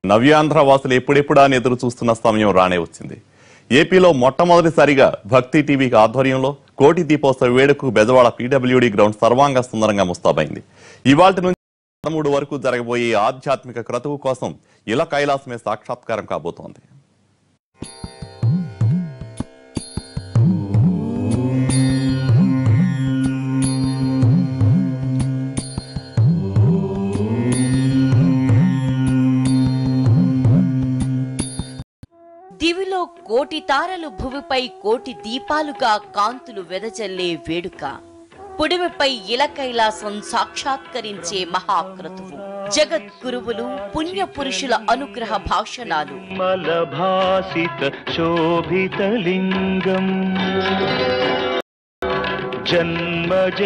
నవ్యాంధ్ర వాసులు ఎప్పుడెప్పుడా అని ఎదురు చూస్తున్న సమయం రానే వచ్చింది ఏపీలో మొట్టమొదటిసారిగా భక్తి టీవీకి ఆధ్వర్యంలో కోటి దీపోత్సవ వేడుకకు బెజవాడ పీడబ్ల్యూడీ గ్రౌండ్ సర్వాంగ సుందరంగా ముస్తాబైంది ఇవాళ నుంచి పదమూడు వరకు జరగబోయే ఈ ఆధ్యాత్మిక క్రతువు కోసం ఇలా కైలాసమే సాక్షాత్కారం కాబోతోంది దివిలో కోటి తారలు భువిపై కోటి దీపాలుగా కాంతులు వెదజల్లే వేడుక పుడిమిపై ఇల కైలాసం సాక్షాత్కరించే మహాక్రతువు జగద్గురువులు పుణ్య పురుషుల అనుగ్రహ భాషణాలు मलभासित शोभितलिङ्गम् जन्मज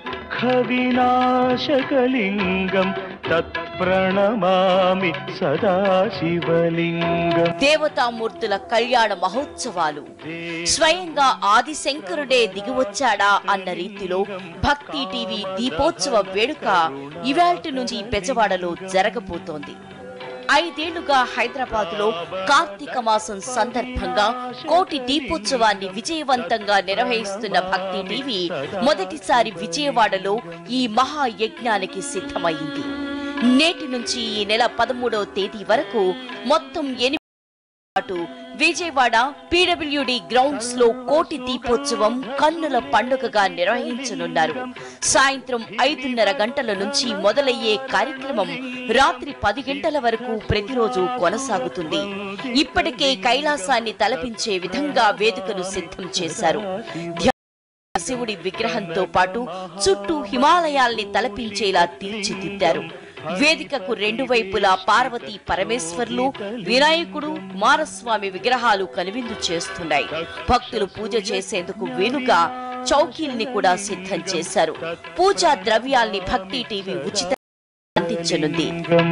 दुःखविनाशकलिङ्गम् तत्प्रणमामि सदा शिवलिङ्गम् దేవతామూర్తుల కళ్యాణ మహోత్సవాలు స్వయంగా ఆదిశంకరుడే దిగివచ్చాడా అన్న రీతిలో భక్తి టీవీ దీపోత్సవ వేడుక ఇవాల్టి నుంచి బెజవాడలో జరగబోతోంది ఐదేళ్లుగా హైదరాబాద్ లో కార్తీక మాసం సందర్భంగా కోటి దీపోత్సవాన్ని విజయవంతంగా నిర్వహిస్తున్న భక్తి టీవీ మొదటిసారి విజయవాడలో ఈ మహాయజ్ఞానికి సిద్ధమైంది నేటి నుంచి ఈ నెల పదమూడవ తేదీ వరకు మొత్తం ఎనిమిది పాటు విజయవాడ పీడబ్ల్యూడి గ్రౌండ్స్ లో కోటి దీపోత్సవం కన్నుల పండుగగా నిర్వహించనున్నారు సాయంత్రం ఐదున్నర గంటల నుంచి మొదలయ్యే కార్యక్రమం రాత్రి పది గంటల వరకు ప్రతిరోజు కొనసాగుతుంది ఇప్పటికే కైలాసాన్ని తలపించే విధంగా వేదికను సిద్ధం చేశారు ధ్యా- శివుడి విగ్రహంతో పాటు చుట్టూ హిమాలయాల్ని తలపించేలా తీర్చిదిద్దారు వేదికకు రెండు వైపులా పార్వతీ పరమేశ్వర్లు వినాయకుడు కుమారస్వామి విగ్రహాలు కనువిందు చేస్తున్నాయి భక్తులు పూజ చేసేందుకు వీలుగా చౌకీల్ని కూడా సిద్ధం చేశారు పూజా ద్రవ్యాల్ని భక్తి టీవీ ఉచిత అందించనుంది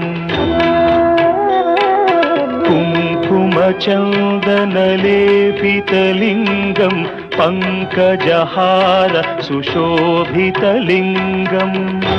कुङ्कुमचन्दनलेपितलिङ्गम् पङ्कजहार सुशोभितलिङ्गम्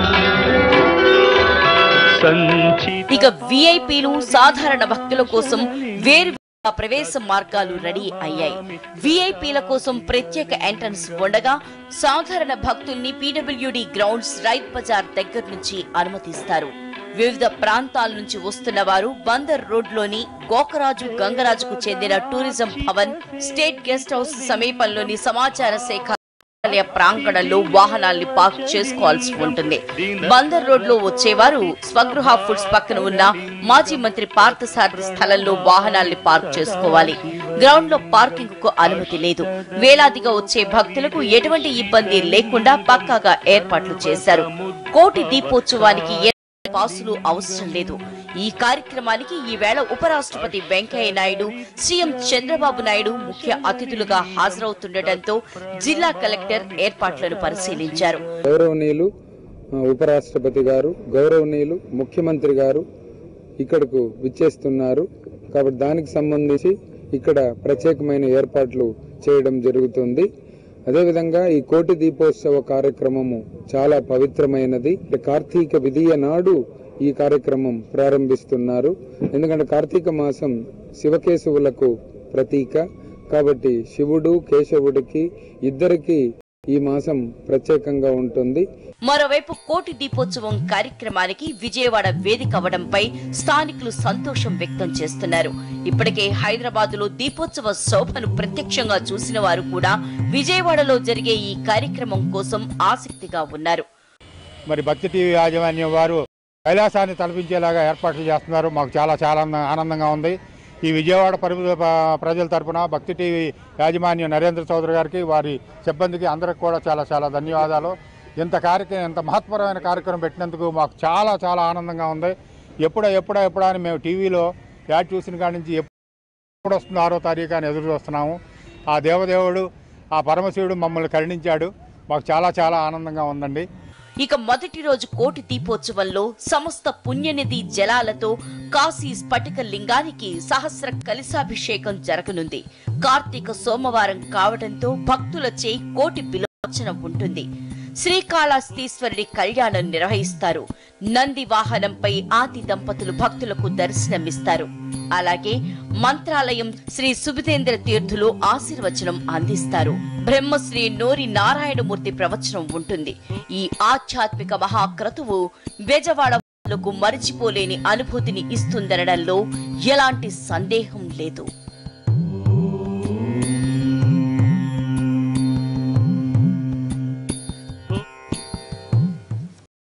सञ्चित ఇక విఐపీలు సాధారణ భక్తుల కోసం వేరు ప్రవేశ మార్గాలు రెడీ అయ్యాయి విఐపీల కోసం ప్రత్యేక ఎంట్రన్స్ ఉండగా సాధారణ భక్తుల్ని పీడబ్ల్యూడి గ్రౌండ్స్ రైత్ బజార్ దగ్గర నుంచి అనుమతిస్తారు వివిధ ప్రాంతాల నుంచి వస్తున్న వారు బందర్ రోడ్లోని గోకరాజు గంగరాజుకు చెందిన tourism Bhavan state guest house సమీపంలోని సమాచార శాఖ కార్యాలయ ప్రాంగణంలో వాహనాల్ని పార్క్ చేసుకోవాల్సి ఉంటుంది బందర్ రోడ్ లో వచ్చేవారు స్వగృహ ఫుడ్స్ పక్కన ఉన్న మాజీ మంత్రి పార్థసారథి స్థలంలో వాహనాల్ని పార్క్ చేసుకోవాలి గ్రౌండ్ లో పార్కింగ్ కు అనుమతి లేదు వేలాదిగా వచ్చే భక్తులకు ఎటువంటి ఇబ్బంది లేకుండా పక్కాగా ఏర్పాట్లు చేశారు కోటి దీపోత్సవానికి ఏ పాసులు అవసరం లేదు ఈ కార్యక్రమానికి ఈవేళ ఉపరాష్ట్రపతి వెంకయ్య నాయుడు సీఎం చంద్రబాబు నాయుడు ముఖ్య అతిథులుగా హాజరవుతుండటంతో జిల్లా కలెక్టర్ ఏర్పాట్లను పరిశీలించారు గౌరవనీయులు ఆ, ఉపరాష్ట్రపతి గారు గౌరవనీయులు ముఖ్యమంత్రి గారు ఇక్కడకు విచ్చేస్తున్నారు కాబట్టి దానికి సంబంధించి ఇక్కడ ప్రత్యేకమైన ఏర్పాట్లు చేయడం జరుగుతుంది అదేవిధంగా ఈ కోటి దీపోత్సవ కార్యక్రమము చాలా పవిత్రమైనది కార్తీక విధియ నాడు ఈ కార్యక్రమం ప్రారంభిస్తున్నారు ఎందుకంటే కార్తీక మాసం శివకేశవులకు ప్రతీక కాబట్టి శివుడు కేశవుడికి ఇద్దరికి ఈ మాసం ప్రత్యేకంగా ఉంటుంది మరోవైపు కోటి దీపోత్సవం కార్యక్రమానికి విజయవాడ వేదిక అవ్వడంపై స్థానికులు సంతోషం వ్యక్తం చేస్తున్నారు ఇప్పటికే హైదరాబాద్ లో దీపోత్సవ శోభను ప్రత్యక్షంగా చూసిన వారు కూడా విజయవాడలో జరిగే ఈ కార్యక్రమం కోసం ఆసక్తిగా ఉన్నారు మరి భక్తి టీవీ యాజమాన్యం వారు కైలాసాన్ని తలపించేలాగా ఏర్పాట్లు చేస్తున్నారు మాకు చాలా చాలా ఆనంద- ఆనందంగా ఉంది ఈ విజయవాడ పరి ప- ప్రజల తరపున భక్తి టీవీ యాజమాన్యం నరేంద్ర చౌదరి గారికి వారి సిబ్బందికి అందరికి కూడా చాలా చాలా ధన్యవాదాలు ఇంత కార్యక్రమం ఇంత మహత్వరమైన కార్యక్రమం పెట్టినందుకు మాకు చాలా చాలా ఆనందంగా ఉంది ఎప్పుడో ఎప్పుడో ఎప్పుడా అని మేము టీవీలో యాడ్ చూసిన కాడి నుంచి ఎప్పుడు వస్తుంది ఆరో తారీఖు అని ఎదురు చూస్తున్నాము ఆ దేవదేవుడు ఆ పరమశివుడు మమ్మల్ని కరుణించాడు మాకు చాలా చాలా ఆనందంగా ఉందండి ఇక మొదటి రోజు కోటి దీపోత్సవంలో సమస్త పుణ్యనిధి జలాలతో కాశీ స్ఫటిక లింగానికి సహస్ర కలిశాభిషేకం జరగనుంది కార్తీక సోమవారం కావడంతో భక్తులచే కోటి బిలోచన ఉంటుంది శ్రీకాళహస్తీశ్వరుడి కళ్యాణం నిర్వహిస్తారు నంది వాహనంపై ఆది దంపతులు భక్తులకు దర్శనమిస్తారు అలాగే మంత్రాలయం శ్రీ సుబితేంద్ర తీర్థులు ఆశీర్వచనం అందిస్తారు బ్రహ్మశ్రీ నోరి నారాయణమూర్తి ప్రవచనం ఉంటుంది ఈ ఆధ్యాత్మిక మహాక్రతువు బెజవాడ వాసులకు మరిచిపోలేని అనుభూతిని ఇస్తుందనడంలో ఎలాంటి సందేహం లేదు